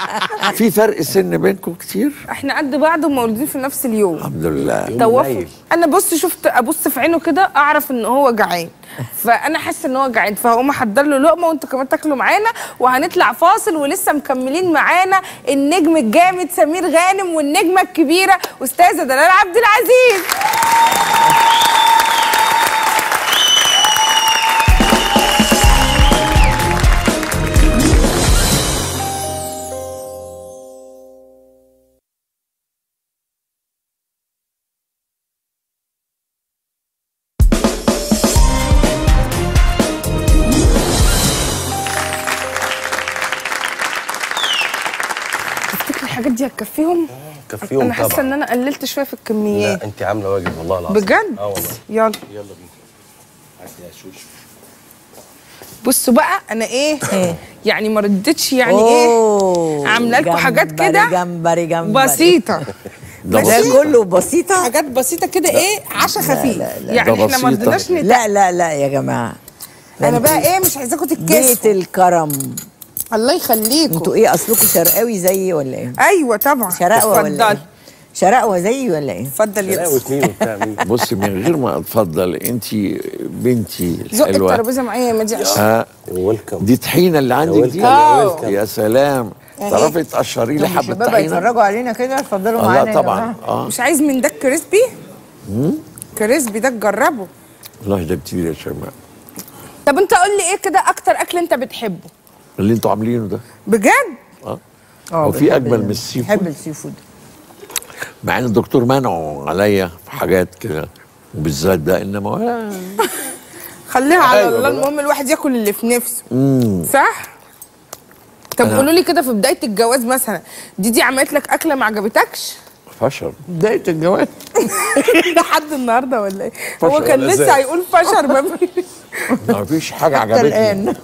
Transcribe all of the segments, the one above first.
في فرق سن بينكم كتير احنا قد بعض ومولودين في نفس اليوم الحمد لله توفوا قليل. انا بص شفت ابص في عينه كده اعرف ان هو جعان فانا حاسه ان هو جعان فهقوم احضر له لقمه وانتوا كمان تاكلوا معانا وهنطلع فاصل ولسه مكملين معانا النجم الجامد سمير غانم والنجمه الكبيره استاذه دلال عبد العزيز تفتكر الحاجات دي هتكفيهم كفيهم انا حاسه طبعا ان انا قللت شويه في الكميات لا انت عامله واجب والله العظيم بجد اه والله يلا يلا بينا هات يا شوشو بصوا بقى انا ايه يعني ما ردتش يعني ايه أوه، عامله لكم حاجات جمبري، كده جمبري جمبري بسيطه ده ده بسيط كله بسيطة حاجات بسيطه كده ايه عشاء خفيف لا، لا. يعني ده احنا ما بسيطة. رضيناش نت... لا لا لا يا جماعة ده انا بقى انتوا ايه مش عايزاكم بيت تتكسفوا الكرم الله يخليكم انتوا ايه اصلكم شرقاوي زيي ولا ايه؟ ايوه طبعا شرقوة ولا اتفضل ايه؟ شرقوة زيي ولا ايه؟ اتفضل لا يا وسنين وبتاع مين بصي من غير ما اتفضل انت بنتي زق الحلوه الترابيزه معايا يا ماجي عشان آه ويلكم دي طحينه اللي عندك دي آه. يا سلام تعرفي تقشري لي حبه الشباب طحينه يتفرجوا علينا كده اتفضلوا آه، معانا لا يا طبعا جماعة. اه مش عايز من ده كريسبي كريسبي ده تجربه والله ده كتير يا شيماء طب انت قول لي ايه كده اكتر اكل انت بتحبه اللي انتوا عاملينه ده بجد اه اه هو في بحب اجمل ال- من السي بحب فود السي فود مع ان الدكتور منعه عليا في حاجات كده وبالذات ده انما ولا- خليها على أيوة الله بقى. المهم الواحد ياكل اللي في نفسه صح طب أنا- قولوا لي كده في بدايه الجواز مثلا دي دي عملت لك اكله ما عجبتكش فشل بدايه الجواز لحد النهارده ولا ايه هو فشر كان ولا لسه إزاي؟ هيقول فشر ما في- ما فيش حاجه حتى عجبتني الآن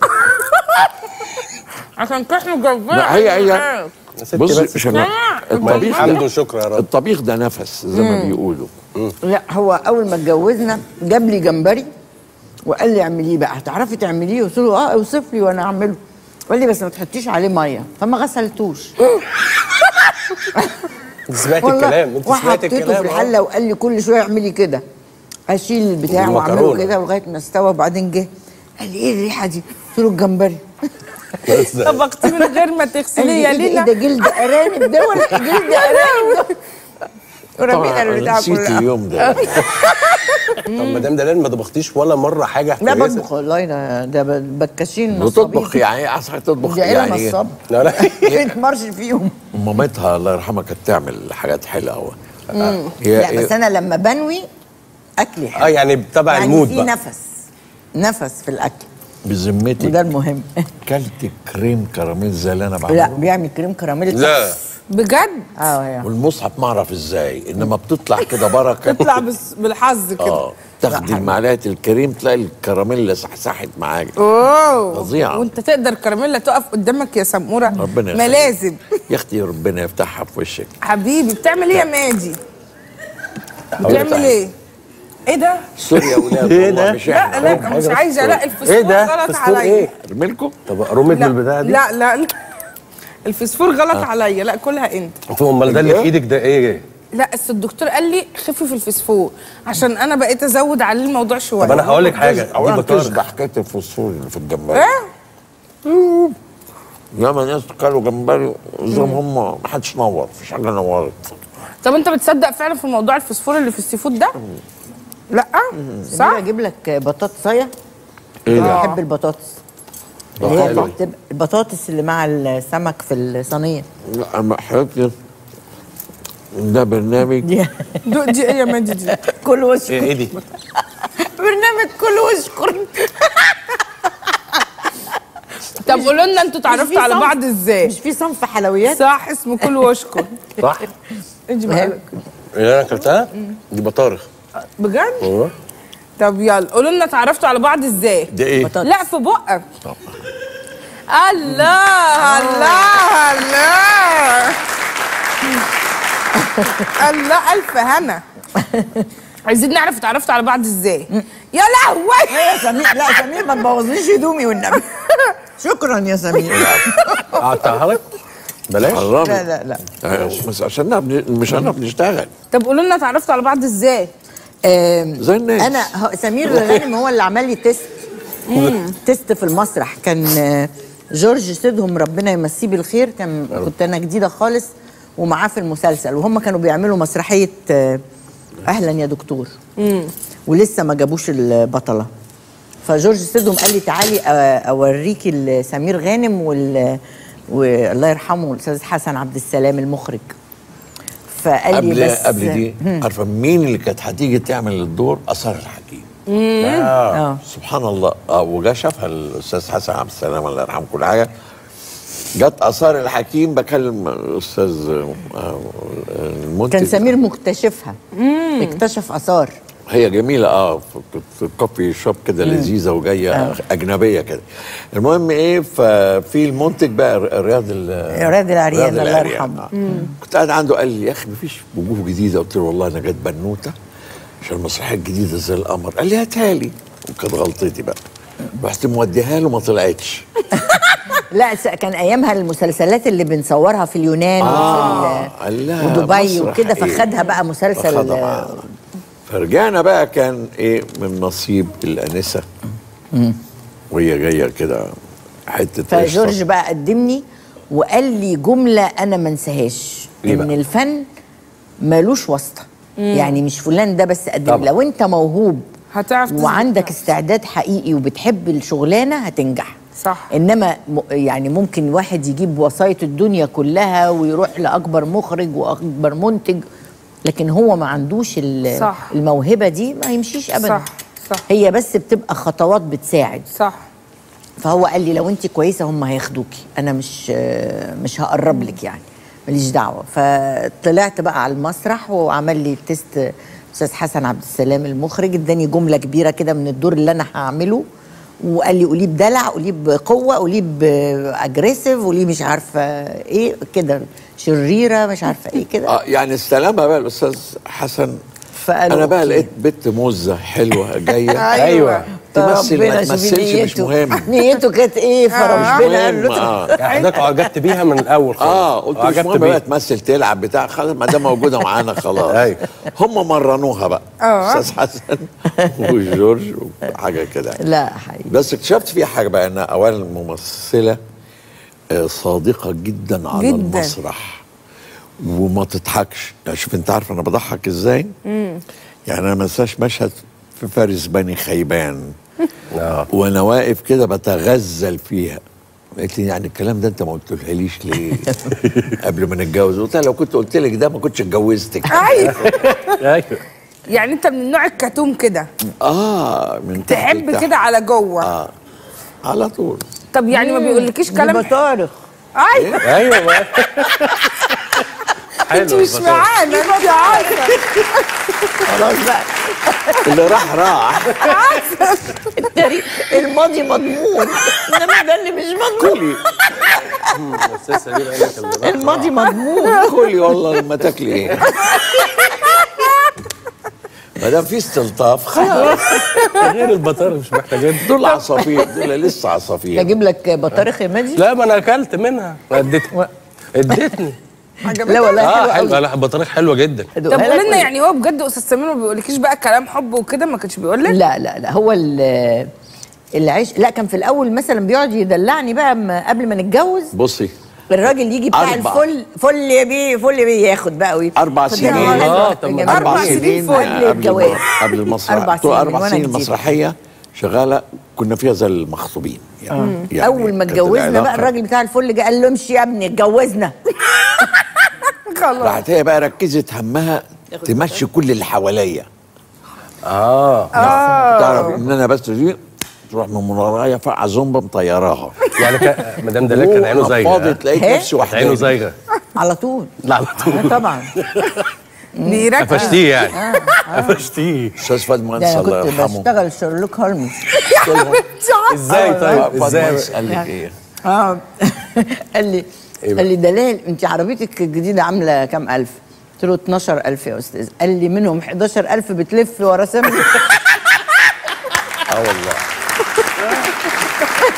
عشان كحنا جربنا لا هي هي يا ستي بص بس. شيماء الطبيخ الحمد ده وشكرا يا رب الطبيخ ده نفس زي ما بيقولوا لا هو اول ما اتجوزنا جاب لي جمبري وقال لي اعمليه بقى هتعرفي تعمليه قلت له اه اوصف لي وانا اعمله قال لي بس ما تحطيش عليه ميه فما غسلتوش انت سمعت الكلام انت سمعت وحطيته الكلام في آه. الحله وقال لي كل شويه اعملي كده اشيل البتاع واعمله المكرونة. كده لغايه ما استوى وبعدين جه قال لي ايه الريحه دي؟ قلت له الجمبري بس ده. طبختي من غير ما قال تغسلي لي يا ايه ده, إيه لينا ده جلد ارانب ده ولا جلد ارانب ده ورمينا طبعا البتاع أنا نسيت كلها اليوم ده طب مدام دلال ما طبختيش ولا مره حاجه لا كويسة؟ بطبخ والله ده ده بكاشين بتطبخ يعني ايه اصلا تطبخ دي عيله يعني نصاب لا لا تمرش فيهم مامتها الله يرحمها كانت تعمل حاجات حلوه قوي هي لا بس انا لما بنوي اكلي حلو اه يعني تبع يعني المود في بقى نفس نفس في الاكل بذمتك وده المهم كلت كريم كراميل زي اللي انا لا بعمله بيعمل كريم كراميل لا بجد اه يا والمصحف ما اعرف ازاي انما بتطلع كده بركه تطلع بس بالحظ كده اه تاخدي معلقه الكريم تلاقي الكراميل صحصحت معاك اوه فظيعة. وانت تقدر كراميلا تقف قدامك يا سموره ربنا ما يخليك. لازم يا اختي ربنا يفتحها في وشك حبيبي بتعمل ايه يا ماجي أقول لك بتعمل على ايه ايه ده سوري يا ولاد إيه والله ده؟ مش لا احنا لا مش عايزه لا الفسفور ايه ده غلط فسفور عليا ايه ارميلكم طب رميت من البتاعه دي لا لا لا الفسفور غلط عليا لا كلها انت طب امال ده اللي في ايدك ده ايه لا بس الدكتور قال لي خفي في الفسفور عشان انا بقيت ازود عليه الموضوع شويه طب انا هقول لك حاجه دي اولا بطارخ كذب حكايه الفوسفور اللي في الجمبري ايه ياما ناس كلوا جمبري زي ما هم ما حدش نور مفيش حاجه نورت طب انت بتصدق فعلا في موضوع الفسفور اللي في السي فود ده لا صح صح اجيب لك بطاطسايه ايه ده؟ بحب البطاطس اللي هي بتبقى البطاطس اللي مع السمك في الصينيه لا انا حضرتك ده برنامج دي دو دي ايه يا ماجي دي كل وشكر ايه إيه دي برنامج كل وشكر طب قولوا لنا انتوا مش اتعرفتوا في على صنف- بعض ازاي مش في صنف حلويات صح اسمه كل واشكر صح اجي ما هي- بقى اللي انا اكلتها دي بطارخ بجد ايوه طب يلا قولوا لنا اتعرفتوا على بعض ازاي ده ايه؟ بطاطس. لا في بقك طب. الله الله الله الله الف هنا عايزين نعرف اتعرفتوا على بعض ازاي يا لهوي يا سمير لا سمير ما تبوظليش هدومي والنبي شكرا يا سمير قطعها لك بلاش حرامي لا لا لا آه، بس عشان نعرف مش هنعرف نشتغل طب قولوا لنا اتعرفتوا على بعض ازاي آم، زي الناس. انا هو- سمير غانم هو اللي عمل لي تيست تيست في المسرح كان آه، جورج سيدهم ربنا يمسيه بالخير كان كنت انا جديده خالص ومعاه في المسلسل وهم كانوا بيعملوا مسرحيه آه، اهلا يا دكتور ولسه ما جابوش البطله فجورج سيدهم قال لي تعالي آه، اوريكي سمير غانم وال والله يرحمه الاستاذ حسن عبد السلام المخرج فقال قبل لي بس قبل دي عارفه مين اللي كانت هتيجي تعمل الدور اثار الحكيم اه سبحان الله اه وجا شافها الاستاذ حسن عبد السلام الله يرحمه كل حاجه جت اثار الحكيم بكلم الاستاذ آه، المنتج كان سمير مكتشفها اكتشف اثار هي جميلة اه في- في كوفي شوب كده لذيذة وجاية آه. أجنبية كده المهم إيه ففي المنتج بقى رياض ال رياض العريان، رياض الله العريان، يرحمه. آه. كنت قاعد عنده قال لي يا أخي مفيش وجوه جديدة قلت له والله أنا جت بنوتة عشان المسرحية الجديدة زي القمر قال لي هاتها لي وكانت غلطتي بقى رحت موديها له ما طلعتش لا س- كان ايامها المسلسلات اللي بنصورها في اليونان آه، وفي قال ال- لها ودبي مسرح وكده إيه؟ فخدها بقى مسلسل فخدها معاه. فرجعنا بقى كان ايه من نصيب الانسه وهي جايه كده حته فجورج قشطة. بقى قدمني وقال لي جمله انا ما انساهاش إيه ان بقى؟ الفن مالوش واسطه يعني مش فلان ده بس قدم طبعا. لو انت موهوب هتعرف تثبت وعندك نفسك. استعداد حقيقي وبتحب الشغلانه هتنجح صح. انما م- يعني ممكن واحد يجيب وسايط الدنيا كلها ويروح لاكبر مخرج واكبر منتج لكن هو ما عندوش ال- صح. الموهبه دي ما يمشيش ابدا صح، صح. هي بس بتبقى خطوات بتساعد صح فهو قال لي لو انت كويسه هم هياخدوكي انا مش مش هقرب لك يعني ماليش دعوه فطلعت بقى على المسرح وعمل لي تيست استاذ حسن عبد السلام المخرج اداني جمله كبيره كده من الدور اللي انا هعمله وقال لي قوليه بدلع قوليه بقوه قوليه باجريسيف قوليه مش عارفه ايه كده شريره مش عارفه ايه كده اه يعني استلمها بقى الاستاذ حسن فقالوا انا بقى أوكي. لقيت بنت موزه حلوه جايه ايوه تمثل ما ربنا شوفي تمثلش مش نيته. مهم نيته كانت ايه فربنا قال مهم له اه يعني حضرتك اعجبت بيها من الاول خالص اه قلت مش أعجبت مهم بيها. بقى تمثل تلعب بتاع خلاص ما دام موجوده معانا خلاص أيوة. هم مرنوها بقى آه. استاذ حسن وجورج وحاجه كده لا حقيقي بس اكتشفت فيها حاجه بقى انها اولا ممثله آه، صادقه جدا على جداً. المسرح وما تضحكش يعني شوف انت عارف انا بضحك ازاي يعني انا ما انساش مشهد في فارس بني خيبان آه. وانا واقف كده بتغزل فيها قالت لي يعني الكلام ده انت ما قلتلهاليش ليه قبل ما نتجوز قلت لها لو كنت قلت لك ده ما كنتش اتجوزتك ايوه ايوه يعني انت من نوع الكتوم كده اه من تحت تحب لتحت. كده على جوه اه على طول طب يعني ما بيقولكيش دي كلام بطارخ ايوه ايوه بقى. انت حلو مش البطاطا. معانا انت عارفه خلاص بقى اللي راح راح التاريخ الماضي مضمون انما ده اللي مش مضمون كلي الأستاذ سمير قال لك اللي راح الماضي مضمون كلي والله لما تاكلي ايه ما دام في استلطاف خلاص غير البطارخ مش محتاجين دول عصافير دول لسه عصافير اجيب لك بطارخ يا ماجي لا ما انا اكلت منها اديتني اديتني لا والله اه حلو حلوه قوي لا البطارخ حلوه جدا طب قول لنا يعني هو بجد استاذ سمير ما بيقولكيش بقى كلام حب وكده ما كانش بيقول لك لا لا لا هو ال- العيش لا كان في الاول مثلا بيقعد يدلعني بقى م- قبل ما نتجوز بصي الراجل يجي بتاع أربع. الفل فل يا بيه فل يا بيه ياخد بقى وي أربع فده سنين. حلو آه، يا طب جماعة. أربع أربع سنين سنين فوق قبل الجواز قبل المسرح أربع طول سنين أربع وأنا سنين جديدة. المسرحية شغالة كنا فيها زي المخطوبين يعني, يعني اول ما كانت اتجوزنا بقى العلاقة- الراجل بتاع الفل جه قال له امشي يا ابني اتجوزنا خلاص راحت هي بقى ركزت همها تمشي كل اللي حواليا اه تعرف ان انا بس دي تروح من ورايا فقع زومبا مطيراها يعني كان مدام دلال كان عينه زايغه فاضت لقيت إيه؟ نفسي كانت عينه وحداني زايغه على طول لا على طول آه طبعا بيركز قفشتيه يعني قفشتيه استاذ فؤاد ده مهندس انا الله كنت يرحمه بشتغل شيرلوك هولمز ازاي طيب فؤاد ازاي مهندس قال لك ايه اه قال لي إيه بقى؟ قال لي دلال انت عربيتك الجديده عامله كام الف؟ قلت له 12000 يا استاذ قال لي منهم 11000 بتلف ورا سامي اه والله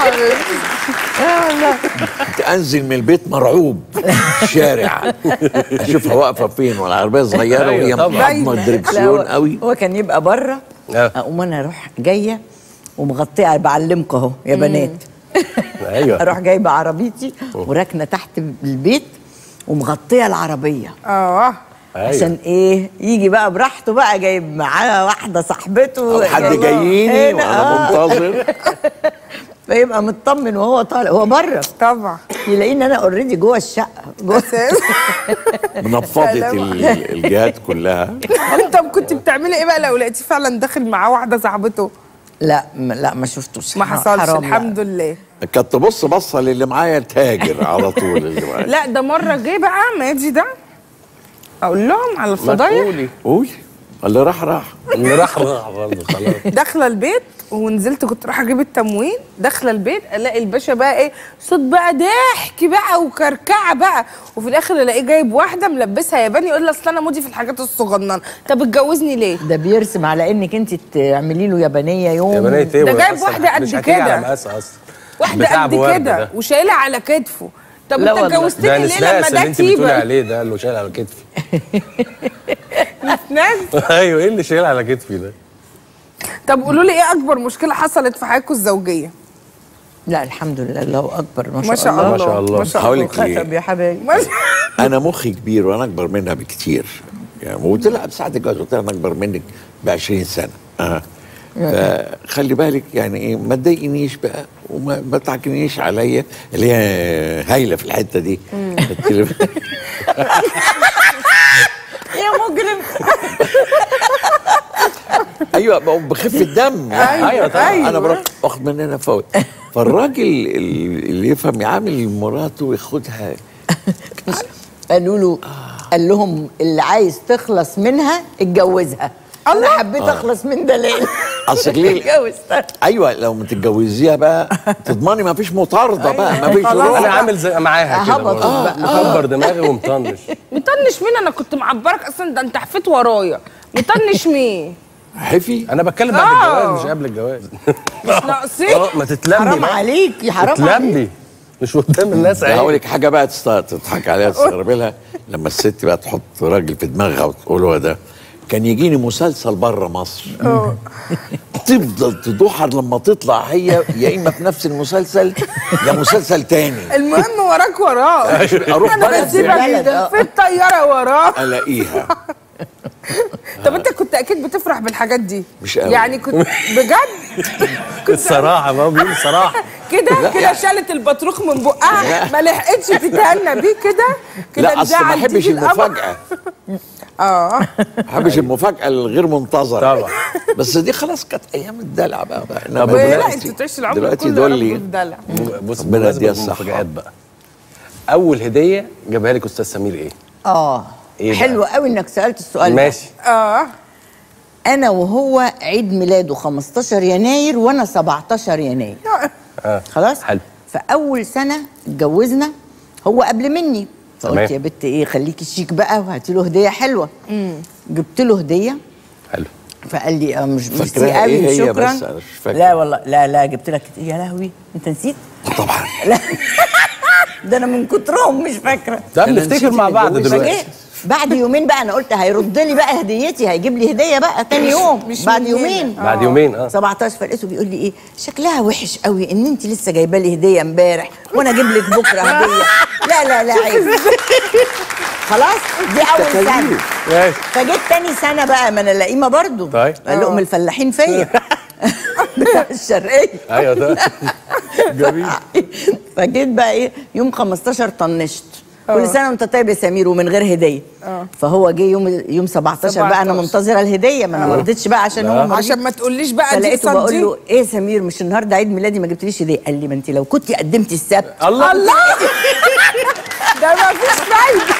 كنت انزل من البيت مرعوب في الشارع اشوفها واقفه فين والعربيه صغيره وهي أيوة طبعاً. محضمه لا، الدركسيون هو- قوي هو كان يبقى بره آه. اقوم انا اروح جايه ومغطيه بعلمكم اهو يا بنات ايوه اروح جايبه عربيتي وراكنه تحت البيت ومغطيه العربيه اه أيوة. عشان ايه يجي بقى براحته بقى جايب معاه واحده صاحبته او حد جايبه جاييني هنا، وانا آه. منتظر فيبقى مطمن وهو طالع هو بره طبعا يلاقيني انا اوريدي جوه الشقه جوه منفضه سلام. ال- الجهات كلها طب كنت بتعملي ايه بقى لو لقيتي فعلا داخل معاه واحده صاحبته لا م- لا ما شفتوش ما حصلش حرام، لا. الحمد لله كانت تبص بصه للي معايا تاجر على طول اللي معايا لا ده مره جه بقى ماجي ده اقول لهم على ما الفضايح تقولي قولي اللي راح راح اللي راح راح برضه خلاص داخله البيت ونزلت كنت رايحه اجيب التموين داخله البيت الاقي الباشا بقى ايه صوت بقى ضحك بقى وكركعه بقى وفي الاخر الاقيه جايب واحده ملبسها ياباني يقول لي اصل انا مودي في الحاجات الصغننه طب اتجوزني ليه؟ ده بيرسم على انك انت تعملي له يابانيه يوم يا بنات ايه ده هو جايب أصلاً واحدة قد مش هتيجي كده. على مقاسها اصلا واحده بتاع قد أبو ورد كده ده. وشايلها على كتفه طب لا انت والله. اتجوزتني ده ليه نسباس لما اللي ده انت بتقولي كتيبه عليه ده اللي شايل على كتفي ناس ايوه ايه اللي شايل على كتفي ده طب قولوا لي ايه اكبر مشكله حصلت في حياتكم الزوجيه لا الحمد لله الله اكبر ما شاء, ما شاء الله الله ما شاء الله. ما شاء هقول الله لك ليه ختم يا حبايبي ما شاء- انا مخي كبير وانا اكبر منها بكتير يعني وقلت لها ساعه الجواز قلت لها انا اكبر منك ب 20 سنه اه فخلي بالك يعني ايه ما تضايقنيش بقى وما ما تعكنيش عليا اللي هي هايله في الحته دي قلت لها- يا مجرم ايوه ما هو بخف الدم أيوة طبعاً. انا بروح واخد مننا فوت فالراجل اللي يفهم يعامل مراته وياخدها قالوا له قال لهم اللي عايز تخلص منها اتجوزها انا حبيت اخلص من دلال اصل ليه اتجوز ايوه لو ما تتجوزيها بقى تضمني ما فيش مطارده بقى ما فيش خلاص. روح انا عامل زي معاها كده هبط برضه. بقى. مكبر دماغي ومطنش مطنش مين انا كنت معبرك اصلا ده انت حفيت ورايا مطنش مين حفي انا بتكلم بعد آه. الجواز مش قبل الجواز مش ناقصين اه ما تتلمي حرام بقى. عليك يا حرام عليك تتلمي مش قدام الناس هقول عيب لك حاجه بقى تست- تضحك عليها تستغربي لها لما الست بقى تحط راجل في دماغها وتقول هو ده كان يجيني مسلسل بره مصر تفضل تدوحر لما تطلع هي يا اما في نفس المسلسل يا مسلسل تاني المهم وراك وراه اروح انا بلد بسيبك بلد، آه. في الطياره وراه الاقيها طب انت كنت اكيد بتفرح بالحاجات دي مش قوي. يعني كنت بجد الصراحه ما هو بيقول صراحه كده كده شالت البطروخ من بقها ما لحقتش تتهنى بيه كده كده لا اصل ما نزعل بحبش تيجي القمر. المفاجاه اه ما بحبش المفاجاه الغير منتظره طبعا. بس دي خلاص كانت ايام الدلع بقى, بقى. إنما طب لا دلوقتي- انت تعيش العمر دلوقتي كله دول يا رب لي في دلع بص ربنا بمناسبة يديها الصحة. المفاجآت بقى اول هديه جابها لك استاذ سمير ايه اه إيه بقى؟ حلو قوي انك سالت السؤال ده. ماشي اه انا وهو عيد ميلاده 15 يناير وانا 17 يناير اه خلاص حلو. فاول سنه اتجوزنا هو قبل مني تمام. فقلت يا بت ايه خليكي شيك بقى وهاتي له هديه حلوه جبت له هديه حلو فقال لي اه مش ميرسي فاكراها قوي إيه هي شكرا بس أنا مش فاكر. لا والله لا لا جبت لك يا لهوي انت نسيت طبعا لا ده انا من كترهم مش فاكره طب أنا نفتكر نسيت مع إني بعض اتجوزت. دلوقتي فجأة بعد يومين بقى انا قلت هيرد لي بقى هديتي هيجيب لي هديه بقى تاني يوم مش بعد من يومين هنا. بعد يومين اه 17 فلقيته بيقول لي ايه شكلها وحش قوي ان انت لسه جايبه لي هديه امبارح وانا اجيب لك بكره هديه لا لا لا عيب خلاص دي اول سنه ماشي فجيت تاني سنه بقى ما انا لئيمه برضو طيب. قال لهم الفلاحين فيا بتاع الشرقيه ايوه ده جميل فجيت بقى ايه يوم 15 طنشت كل سنه وانت طيب يا سمير ومن غير هديه فهو جه يوم يوم 17 بقى انا 17. منتظره الهديه ما انا ما رضيتش بقى عشان هو مريض. عشان ما تقوليش بقى دي فلقيته بقول صدي له ايه يا سمير مش النهارده عيد ميلادي ما جبتليش هديه قال لي ما انت لو كنت قدمتي السبت الله الله ده ما فيش فايده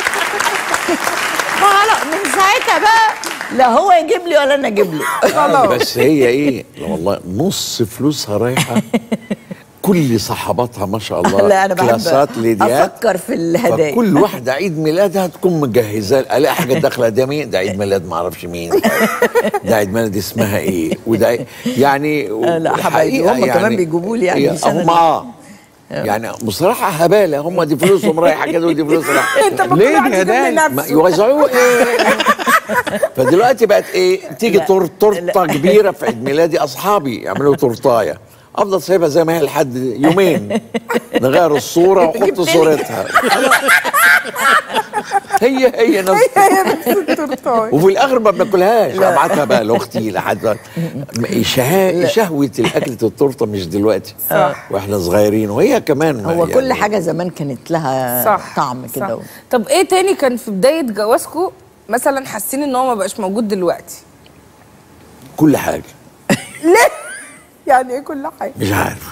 خلاص من ساعتها بقى لا هو يجيب لي ولا انا اجيب له خلاص بس هي ايه لا والله نص فلوسها رايحه كل صحباتها ما شاء الله لا انا بحب كلاسات ليديات افكر في الهدايا فكل واحده عيد ميلادها تكون مجهزه الاقي حاجه داخله ده مين ده عيد ميلاد ما اعرفش مين ده عيد ميلاد اسمها ايه وده إيه؟ يعني آه، لا، الحقيقة حبايبي، هم كمان بيجيبوا لي يعني هي- مش أنا هم اللي- اه يعني بصراحه هباله هم دي فلوسهم رايحه كده ودي فلوس رايحه انت ما ليه كل واحد دي يجيب هدايا؟ ما لنفسه يوزعوه ايه فدلوقتي بقت ايه تيجي تور تورته كبيره في عيد ميلادي اصحابي يعملوا تورتايه افضل سايبها زي ما هي لحد يومين نغير الصوره ونحط صورتها هي هي نفس هي نفس التورتايه وفي الاخر ما بناكلهاش ابعتها بقى لاختي لحد شها... شهوه الاكله التورته مش دلوقتي صح. واحنا صغيرين وهي كمان هو يعني كل حاجه زمان كانت لها صح طعم صح. كده طب ايه تاني كان في بدايه جوازكم مثلا حاسين ان هو ما بقاش موجود دلوقتي كل حاجه يعني ايه كل حاجه مش عارف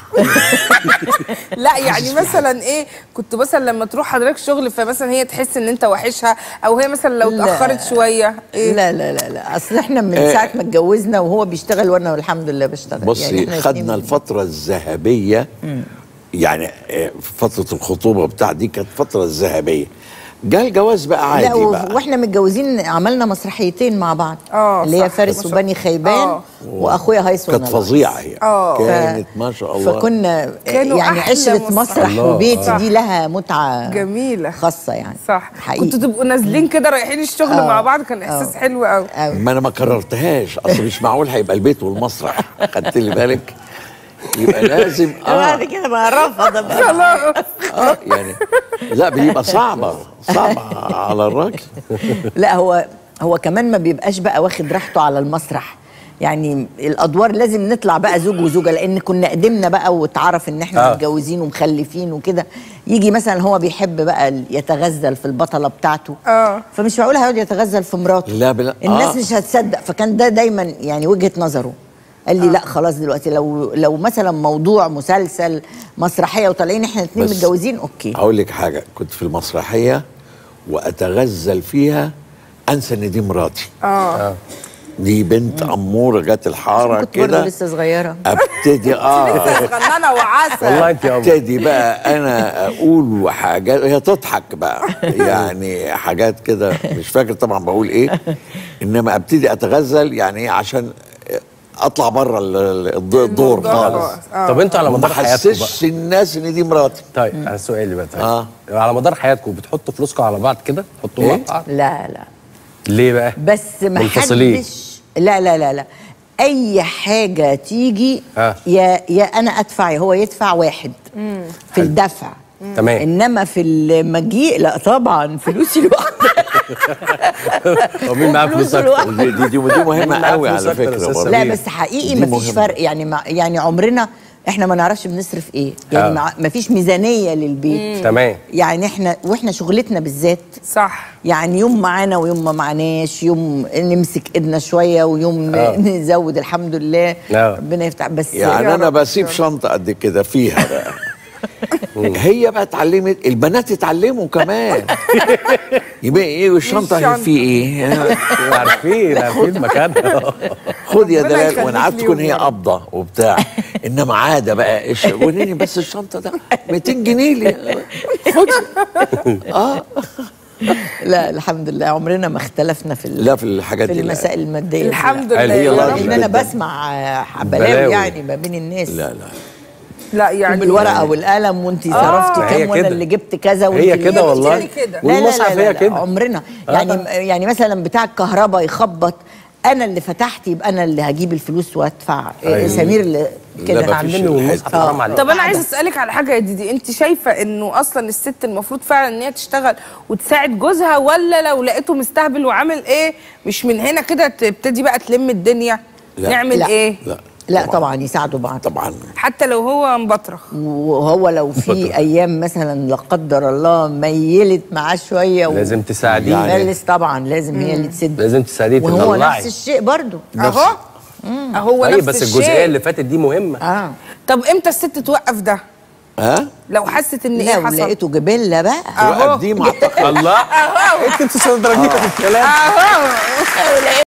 لا يعني مثلا ايه كنت مثلا لما تروح حضرتك شغل فمثلا هي تحس ان انت وحشها او هي مثلا لو لا. اتاخرت شويه ايه لا لا لا لا اصل احنا من آه. ساعه ما اتجوزنا وهو بيشتغل وانا الحمد لله بشتغل بصي إحنا خدنا الاتنين- الفترة الذهبية يعني آه، فترة الخطوبة بتاع دي كانت فترة الذهبية جاء الجواز بقى عادي لا و- بقى واحنا متجوزين عملنا مسرحيتين مع بعض آه، اللي هي صح. فارس ما شاء- وبني خيبان آه. واخويا هيثم كانت العاص. فظيعة هي آه. كانت ما شاء الله فكنا كانوا يعني أحلى عشرة مسرح. مسرح الله. وبيتي صح. دي لها متعة جميله خاصة يعني صح حقيقي كنتوا تبقوا نازلين كده رايحين الشغل آه. مع بعض كان احساس آه. حلو قوي أوي. ما انا ما كررتهاش اصل مش معقول هيبقى البيت والمسرح خدت لي بالك يبقى لازم بعد اه كده بقى رفض بقى. خلاص اه يعني لا بيبقى صعبة صعبة على الراجل لا هو هو كمان ما بيبقاش بقى واخد راحته على المسرح يعني الادوار لازم نطلع بقى زوج وزوجه لان كنا قدمنا بقى واتعرف ان احنا آه. متجوزين ومخلفين وكده يجي مثلا هو بيحب بقى يتغزل في البطله بتاعته اه فمش معقول هيقعد يتغزل في مراته لا بلا الناس آه. مش هتصدق فكان ده دايما يعني وجهه نظره قال لي لا خلاص دلوقتي لو لو مثلا موضوع مسلسل مسرحيه وطالعين احنا الاثنين بس متجوزين اوكي اقول لك حاجه كنت في المسرحيه واتغزل فيها انسى ان دي مراتي اه دي بنت اموره جت الحاره كنت برضه كده لسه صغيره ابتدي اه غنانه وعسل والله انت يا أبو. ابتدي بقى انا اقول حاجات هي تضحك بقى يعني حاجات كده مش فاكر طبعا بقول ايه انما ابتدي اتغزل يعني ايه عشان اطلع بره ال- ال- الدور الموضوع خالص خالص. آه. طب انتوا على ما مدار حياتكم بقى حسسش الناس ان دي مراتي طيب انا سؤالي بقى طيب آه. على مدار حياتكم بتحطوا فلوسكم على بعض كده تحطوا مع إيه؟ بعض لا لا ليه بقى بس ما منفصلين. حدش لا لا لا لا اي حاجه تيجي آه. يا يا انا ادفع يا هو يدفع واحد في الدفع تمام انما في المجيء لا طبعا فلوسي لوحدي هو مين معاه فلوس فلوسه اكتر دي دي, دي, دي مهمه معاه قوي فلوس على أكتر يا فكره أستاذ برضه. لا سمير. بس حقيقي دي ما فيش مهمة. فرق يعني مع يعني عمرنا احنا ما نعرفش بنصرف ايه يعني آه. مع ما فيش ميزانيه للبيت تمام يعني احنا واحنا شغلتنا بالذات صح يعني يوم معانا ويوم ما معناش يوم نمسك ايدنا شويه ويوم آه. نزود الحمد لله آه. ربنا يفتح بس يعني يا انا رب، بسيب يا رب. شنطه قد كده فيها بقى هي بقى اتعلمت البنات اتعلموا كمان يبقى ايه والشنطه الشنطة. في ايه عارفين عارفين مكانها خد يا ربنا دلال يخليك وانا عارف تكون ليهم هي يا رب. قبضه وبتاع انما عاده بقى ايش وريني بس الشنطه ده 200 جنيه لي خد لا الحمد لله عمرنا ما اختلفنا في ال- لا في الحاجات في دي لا. المسائل الماديه دي. الحمد قال لله هي يا الله رب. ان انا جدا. بسمع آه، بلاوي بلاوي. يعني ما بين الناس لا لا لا يعني بالورقه والقلم وانت آه. صرفتي هي كام وانا كده. اللي جبت كذا وانت هي اللي كده جبتي والله كده. لا لا لا, والمصحف لا, هي لا كده عمرنا يعني يعني مثلا بتاع الكهرباء يخبط انا اللي فتحت يبقى انا اللي هجيب الفلوس وادفع أيوة. سمير اللي لا، كده مفيش علمني والمصحف الحتة. حرام عليك طب انا عايزه اسالك على حاجه يا ديدي انت شايفه انه اصلا الست المفروض فعلا ان هي تشتغل وتساعد جوزها ولا لو لقيته مستهبل وعامل ايه مش من هنا كده تبتدي بقى تلم الدنيا لا. نعمل لا. ايه لا لا طبعا يساعدوا بعض طبعا حتى لو هو مبطرخ وهو لو في ايام مثلا لا قدر الله ميلت معاه شويه و- لازم تساعديه يعني- مجلس طبعا لازم هي اللي تسد لازم تساعديه وهو تطلعي نفس الشيء برضو اهو اهو طيب نفس بس الشيء الجزئيه اللي فاتت دي مهمه اه طب امتى الست توقف ده ها لو حست ان ايه لو حصل لقيته جبله بقى أهو. توقف دي معتقد الله انت بتستدرجينا في الكلام اهو